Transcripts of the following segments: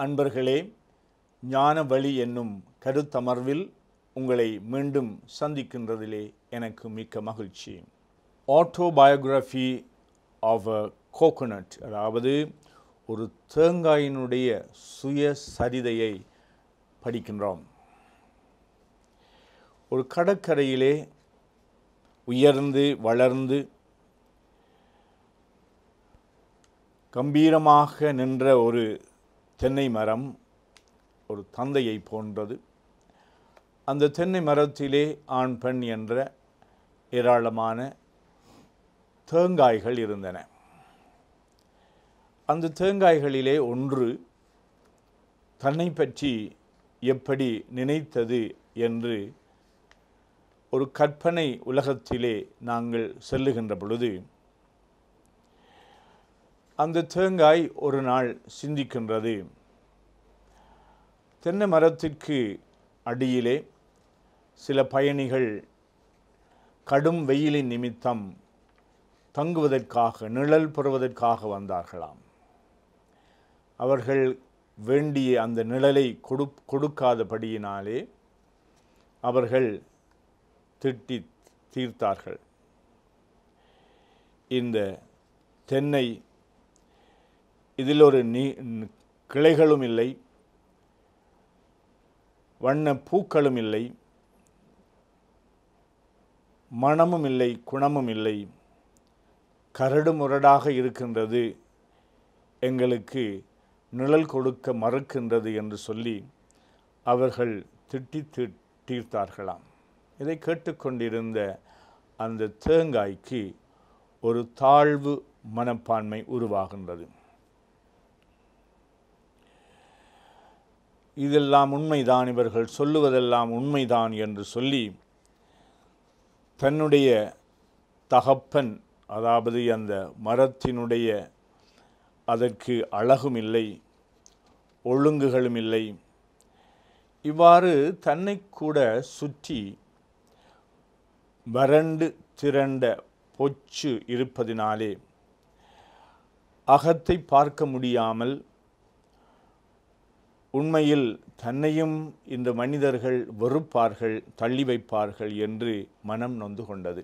அன்பர்களே ஞான வழி என்னும் கருத்தமர்வில் உங்களை மீண்டும் சந்திக்கின்றதிலே எனக்கு மிக்க மகிழ்ச்சி ஆட்டோபயோகிராஃபி ஆஃப் அ கோகோனட் அதாவது ஒரு தேங்காயினுடைய சுயசரிதையை படிக்கின்றோம் ஒரு கடற்கரையிலே உயர்ந்து வளர்ந்து கம்பீரமாக நின்ற ஒரு தென்னை மரம் ஒரு தந்தையை போன்றது அந்த தென்னை மரத்திலே ஆண் பெண் என்ற ஏராளமான தேங்காய்கள் இருந்தன அந்த தேங்காய்களிலே ஒன்று தன்னை பற்றி எப்படி நினைத்தது என்று ஒரு கற்பனை உலகத்திலே நாங்கள் செல்லுகின்ற பொழுது அந்த தேங்காய் ஒரு நாள் சிந்திக்கின்றது தென்னை மரத்திற்கு அடியிலே சில பயணிகள் கடும் வெயிலின் நிமித்தம் தங்குவதற்காக நிழல் பெறுவதற்காக வந்தார்களாம் அவர்கள் வேண்டிய அந்த நிழலை கொடு கொடுக்காதபடியினாலே அவர்கள் திட்டி தீர்த்தார்கள் இந்த தென்னை இதில் ஒரு நீ கிளைகளும் இல்லை வண்ண பூக்களும் இல்லை மணமும் இல்லை குணமும் இல்லை கரடு முரடாக இருக்கின்றது எங்களுக்கு நிழல் கொடுக்க மறுக்கின்றது என்று சொல்லி அவர்கள் திட்டி தீ- தீர்த்தார்களாம் இதை கேட்டுக்கொண்டிருந்த அந்த தேங்காய்க்கு ஒரு தாழ்வு மனப்பான்மை உருவாகின்றது இதெல்லாம் உண்மைதான் இவர்கள் சொல்லுவதெல்லாம் உண்மைதான் என்று சொல்லி தன்னுடைய தகப்பன் அதாவது அந்த மரத்தினுடைய அதற்கு அழகும் இல்லை ஒழுங்குகளும் இல்லை இவ்வாறு தன்னை கூட சுற்றி வறண்டு திரண்ட பொச்சு இருப்பதினாலே அகத்தை பார்க்க முடியாமல் உண்மையில் தன்னையும் இந்த மனிதர்கள் வெறுப்பார்கள் தள்ளி வைப்பார்கள் என்று மனம் நொந்து கொண்டது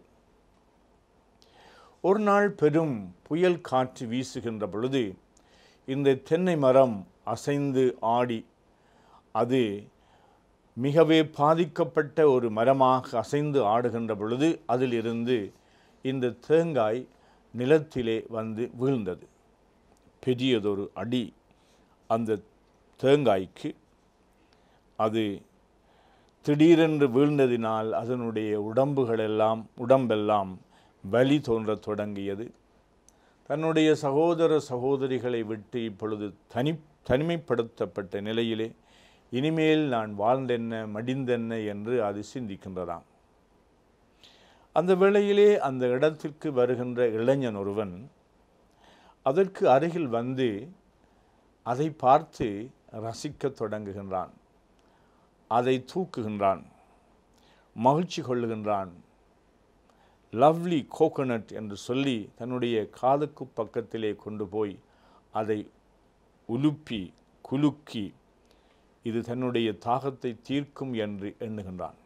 ஒரு நாள் பெரும் புயல் காற்று வீசுகின்ற பொழுது இந்த தென்னை மரம் அசைந்து ஆடி அது மிகவே பாதிக்கப்பட்ட ஒரு மரமாக அசைந்து ஆடுகின்ற பொழுது அதிலிருந்து இந்த தேங்காய் நிலத்திலே வந்து வீழ்ந்தது பெரியதொரு அடி அந்த தேங்காய்க்கு அது திடீரென்று வீழ்ந்ததினால் அதனுடைய உடம்புகளெல்லாம் உடம்பெல்லாம் வலி தோன்றத் தொடங்கியது தன்னுடைய சகோதர சகோதரிகளை விட்டு இப்பொழுது தனி தனிமைப்படுத்தப்பட்ட நிலையிலே இனிமேல் நான் வாழ்ந்தென்ன மடிந்தென்ன என்று அது சிந்திக்கின்றதாம் அந்த வேளையிலே அந்த இடத்திற்கு வருகின்ற இளைஞன் ஒருவன் அதற்கு அருகில் வந்து அதை பார்த்து ரசிக்கத் தொடங்குகின்றான் அதை தூக்குகின்றான் மகிழ்ச்சி கொள்ளுகின்றான் லவ்லி கோகோனட் என்று சொல்லி தன்னுடைய காதுக்கு பக்கத்திலே கொண்டு போய் அதை உலுப்பி குலுக்கி இது தன்னுடைய தாகத்தை தீர்க்கும் என்று எண்ணுகின்றான்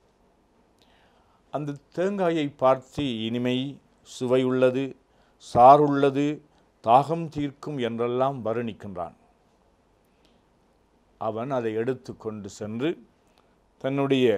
அந்த தேங்காயை பார்த்து இனிமை சுவையுள்ளது சாருள்ளது தாகம் தீர்க்கும் என்றெல்லாம் வர்ணிக்கின்றான் அவன் அதை எடுத்து கொண்டு சென்று தன்னுடைய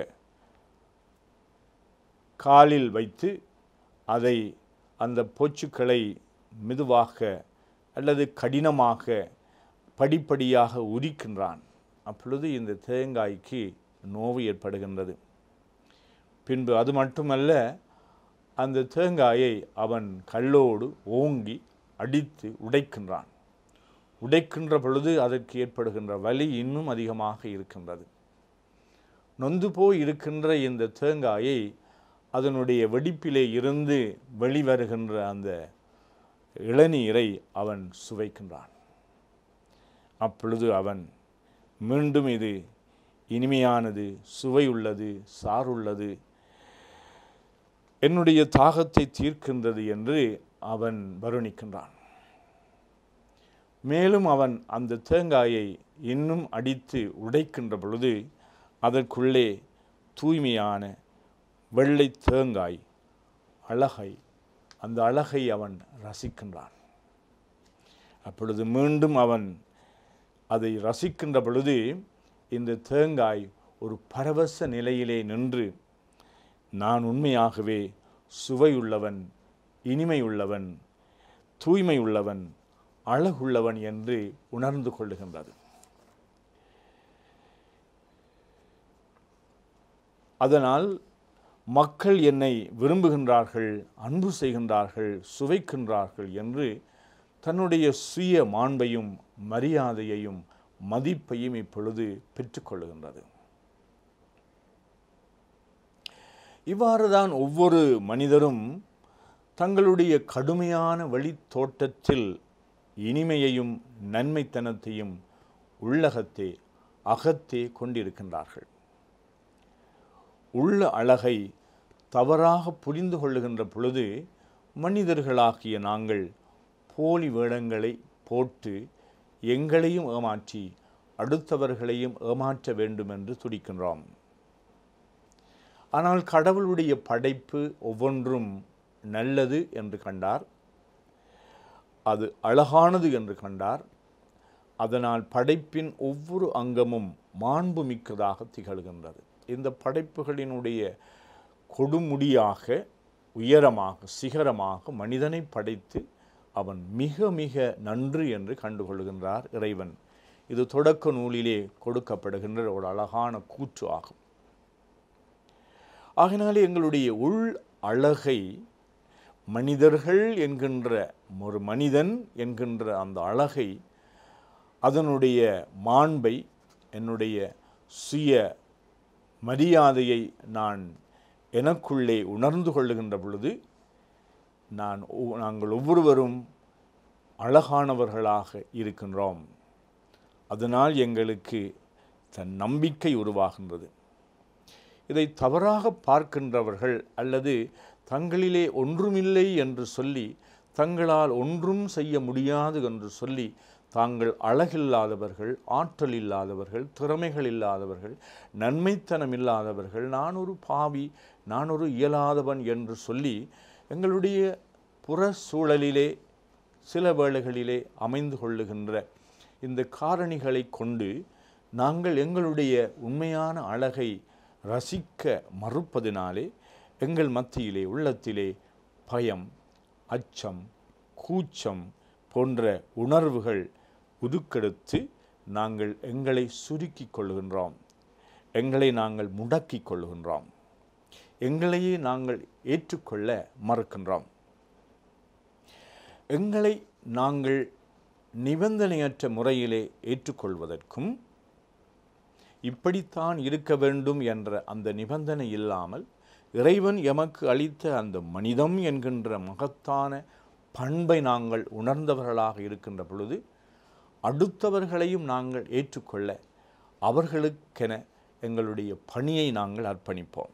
காலில் வைத்து அதை அந்த போச்சுக்களை மெதுவாக அல்லது கடினமாக படிப்படியாக உரிக்கின்றான் அப்பொழுது இந்த தேங்காய்க்கு நோவு ஏற்படுகின்றது பின்பு அது மட்டுமல்ல அந்த தேங்காயை அவன் கல்லோடு ஓங்கி அடித்து உடைக்கின்றான் உடைக்கின்ற பொழுது அதற்கு ஏற்படுகின்ற வலி இன்னும் அதிகமாக இருக்கின்றது நொந்து போய் இருக்கின்ற இந்த தேங்காயை அதனுடைய வெடிப்பிலே இருந்து வெளிவருகின்ற அந்த இளநீரை அவன் சுவைக்கின்றான் அப்பொழுது அவன் மீண்டும் இது இனிமையானது சுவையுள்ளது சாருள்ளது என்னுடைய தாகத்தை தீர்க்கின்றது என்று அவன் வருணிக்கின்றான் மேலும் அவன் அந்த தேங்காயை இன்னும் அடித்து உடைக்கின்ற பொழுது அதற்குள்ளே தூய்மையான வெள்ளை தேங்காய் அழகை அந்த அழகை அவன் ரசிக்கின்றான் அப்பொழுது மீண்டும் அவன் அதை ரசிக்கின்ற பொழுது இந்த தேங்காய் ஒரு பரவச நிலையிலே நின்று நான் உண்மையாகவே சுவையுள்ளவன் இனிமையுள்ளவன் தூய்மை உள்ளவன் அழகுள்ளவன் என்று உணர்ந்து கொள்ளுகின்றது அதனால் மக்கள் என்னை விரும்புகின்றார்கள் அன்பு செய்கின்றார்கள் சுவைக்கின்றார்கள் என்று தன்னுடைய சுய மாண்பையும் மரியாதையையும் மதிப்பையும் இப்பொழுது பெற்றுக்கொள்ளுகின்றது இவ்வாறுதான் ஒவ்வொரு மனிதரும் தங்களுடைய கடுமையான வழித்தோட்டத்தில் இனிமையையும் நன்மைத்தனத்தையும் உள்ளகத்தே அகத்தே கொண்டிருக்கின்றார்கள் உள்ள அழகை தவறாக புரிந்து கொள்ளுகின்ற பொழுது மனிதர்களாகிய நாங்கள் போலி வேடங்களை போட்டு எங்களையும் ஏமாற்றி அடுத்தவர்களையும் ஏமாற்ற வேண்டும் என்று துடிக்கின்றோம் ஆனால் கடவுளுடைய படைப்பு ஒவ்வொன்றும் நல்லது என்று கண்டார் அது அழகானது என்று கண்டார் அதனால் படைப்பின் ஒவ்வொரு அங்கமும் மாண்புமிக்கதாக திகழ்கின்றது இந்த படைப்புகளினுடைய கொடுமுடியாக உயரமாக சிகரமாக மனிதனை படைத்து அவன் மிக மிக நன்று என்று கண்டுகொள்கின்றார் இறைவன் இது தொடக்க நூலிலே கொடுக்கப்படுகின்ற ஒரு அழகான கூற்று ஆகும் ஆகினாலே எங்களுடைய உள் அழகை மனிதர்கள் என்கின்ற ஒரு மனிதன் என்கின்ற அந்த அழகை அதனுடைய மாண்பை என்னுடைய சுய மரியாதையை நான் எனக்குள்ளே உணர்ந்து கொள்ளுகின்ற பொழுது நான் ஒ- நாங்கள் ஒவ்வொருவரும் அழகானவர்களாக இருக்கின்றோம் அதனால் எங்களுக்கு தன் நம்பிக்கை உருவாகின்றது இதை தவறாக பார்க்கின்றவர்கள் அல்லது தங்களிலே ஒன்றுமில்லை என்று சொல்லி தங்களால் ஒன்றும் செய்ய முடியாது என்று சொல்லி தாங்கள் அழகில்லாதவர்கள் ஆற்றல் இல்லாதவர்கள் திறமைகள் இல்லாதவர்கள் நன்மைத்தனம் இல்லாதவர்கள் நான் ஒரு பாவி நான் ஒரு இயலாதவன் என்று சொல்லி எங்களுடைய புற சூழலிலே சில வேளைகளிலே அமைந்து கொள்ளுகின்ற இந்த காரணிகளை கொண்டு நாங்கள் எங்களுடைய உண்மையான அழகை ரசிக்க மறுப்பதினாலே எங்கள் மத்தியிலே உள்ளத்திலே பயம் அச்சம் கூச்சம் போன்ற உணர்வுகள் உருக்கெடுத்து நாங்கள் எங்களை சுருக்கிக் கொள்கின்றோம் எங்களை நாங்கள் முடக்கிக் கொள்கின்றோம் எங்களையே நாங்கள் ஏற்றுக்கொள்ள மறுக்கின்றோம் எங்களை நாங்கள் நிபந்தனையற்ற முறையிலே ஏற்றுக்கொள்வதற்கும் இப்படித்தான் இருக்க வேண்டும் என்ற அந்த நிபந்தனை இல்லாமல் இறைவன் எமக்கு அளித்த அந்த மனிதம் என்கின்ற மகத்தான பண்பை நாங்கள் உணர்ந்தவர்களாக இருக்கின்ற பொழுது அடுத்தவர்களையும் நாங்கள் ஏற்றுக்கொள்ள அவர்களுக்கென எங்களுடைய பணியை நாங்கள் அர்ப்பணிப்போம்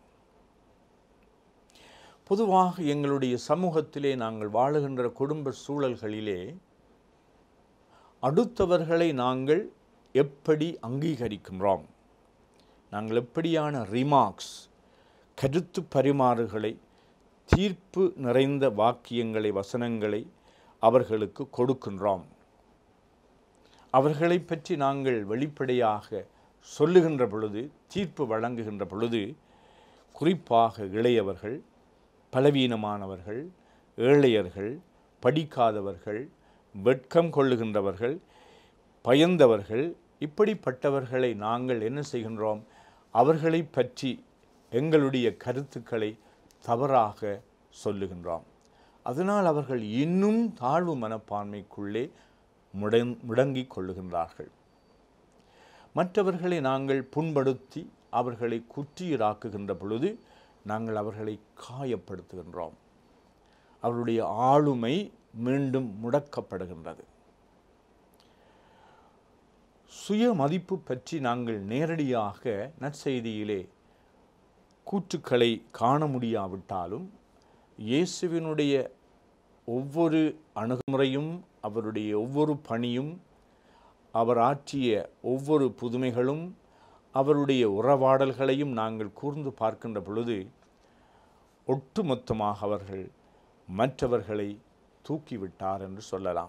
பொதுவாக எங்களுடைய சமூகத்திலே நாங்கள் வாழுகின்ற குடும்ப சூழல்களிலே அடுத்தவர்களை நாங்கள் எப்படி அங்கீகரிக்கின்றோம் நாங்கள் எப்படியான ரிமார்க்ஸ் கருத்து பரிமாறுகளை தீர்ப்பு நிறைந்த வாக்கியங்களை வசனங்களை அவர்களுக்கு கொடுக்கின்றோம் அவர்களை பற்றி நாங்கள் வெளிப்படையாக சொல்லுகின்ற பொழுது தீர்ப்பு வழங்குகின்ற பொழுது குறிப்பாக இளையவர்கள் பலவீனமானவர்கள் ஏழையர்கள் படிக்காதவர்கள் வெட்கம் கொள்ளுகின்றவர்கள் பயந்தவர்கள் இப்படிப்பட்டவர்களை நாங்கள் என்ன செய்கின்றோம் அவர்களை பற்றி எங்களுடைய கருத்துக்களை தவறாக சொல்லுகின்றோம் அதனால் அவர்கள் இன்னும் தாழ்வு மனப்பான்மைக்குள்ளே முடங் முடங்கிக் கொள்ளுகின்றார்கள் மற்றவர்களை நாங்கள் புண்படுத்தி அவர்களை குற்றியராக்குகின்ற பொழுது நாங்கள் அவர்களை காயப்படுத்துகின்றோம் அவருடைய ஆளுமை மீண்டும் முடக்கப்படுகின்றது சுய மதிப்பு பற்றி நாங்கள் நேரடியாக நற்செய்தியிலே கூற்றுக்களை காண முடியாவிட்டாலும் இயேசுவினுடைய ஒவ்வொரு அணுகுமுறையும் அவருடைய ஒவ்வொரு பணியும் அவர் ஆற்றிய ஒவ்வொரு புதுமைகளும் அவருடைய உறவாடல்களையும் நாங்கள் கூர்ந்து பார்க்கின்ற பொழுது ஒட்டுமொத்தமாக அவர்கள் மற்றவர்களை தூக்கிவிட்டார் என்று சொல்லலாம்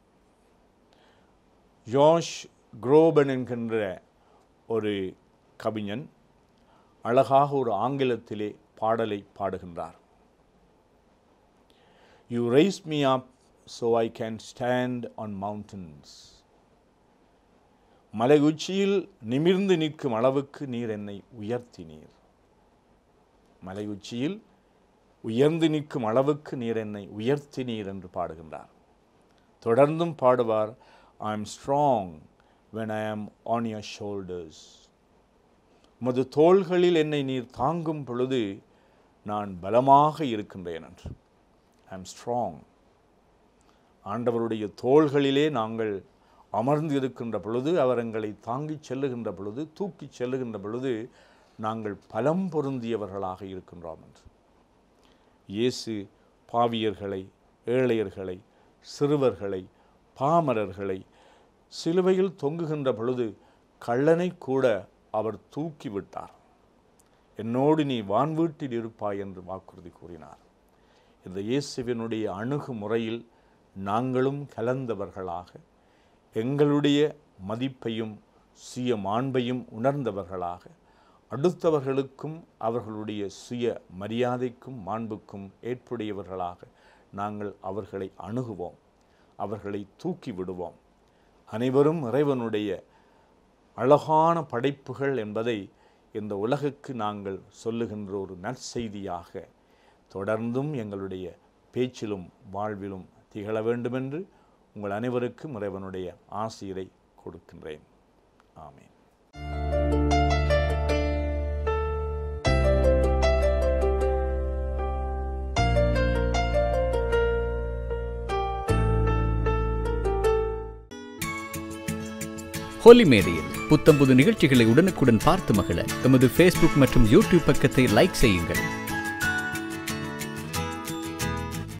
ஜோஷ் குரோபன் என்கின்ற ஒரு கவிஞன் அழகாக ஒரு ஆங்கிலத்திலே பாடலை பாடுகின்றார் you raise me up so I can stand on mountains மலை உச்சியில் நிமிர்ந்து நிற்கும் அளவுக்கு நீர் என்னை உயர்த்தினீர் மலை உச்சியில் உயர்ந்து நிற்கும் அளவுக்கு நீர் என்னை உயர்த்தினீர் என்று பாடுகின்றார் தொடர்ந்தும் பாடுவார் I am strong when I am on your shoulders உமது தோள்களில் என்னை நீர் தாங்கும் பொழுது நான் பலமாக இருக்கின்றேன் என்று ஐ எம் ஸ்ட்ராங் ஆண்டவருடைய தோள்களிலே நாங்கள் அமர்ந்து இருக்கின்ற பொழுது அவர் எங்களை தாங்கிச் செல்லுகின்ற பொழுது தூக்கிச் செல்லுகின்ற பொழுது நாங்கள் பலம் பொருந்தியவர்களாக இருக்கின்றோம் என்று இயேசு பாவியர்களை ஏழையர்களை சிறுவர்களை பாமரர்களை சிலுவையில் தொங்குகின்ற பொழுது கள்ளனை கூட அவர் தூக்கி விட்டார் என்னோடு நீ வான்வீட்டில் இருப்பாய் என்று வாக்குறுதி கூறினார் இந்த இயேசுவினுடைய அணுகுமுறையில் நாங்களும் கலந்தவர்களாக எங்களுடைய மதிப்பையும் சுய மாண்பையும் உணர்ந்தவர்களாக அடுத்தவர்களுக்கும் அவர்களுடைய சுய மரியாதைக்கும் மாண்புக்கும் ஏற்புடையவர்களாக நாங்கள் அவர்களை அணுகுவோம் அவர்களை தூக்கி விடுவோம் அனைவரும் இறைவனுடைய அழகான படைப்புகள் என்பதை இந்த உலகுக்கு நாங்கள் சொல்லுகின்ற ஒரு நற்செய்தியாக தொடர்ந்தும் எங்களுடைய பேச்சிலும் வாழ்விலும் திகழ வேண்டுமென்று உங்கள் அனைவருக்கும் இறைவனுடைய ஆசிரை கொடுக்கின்றேன் ஆமேன் ஹோலி மேடையில் புத்தம்புது நிகழ்ச்சிகளை உடனுக்குடன் பார்த்து மகிழ எமது ஃபேஸ்புக் மற்றும் யூடியூப் பக்கத்தை லைக் செய்யுங்கள்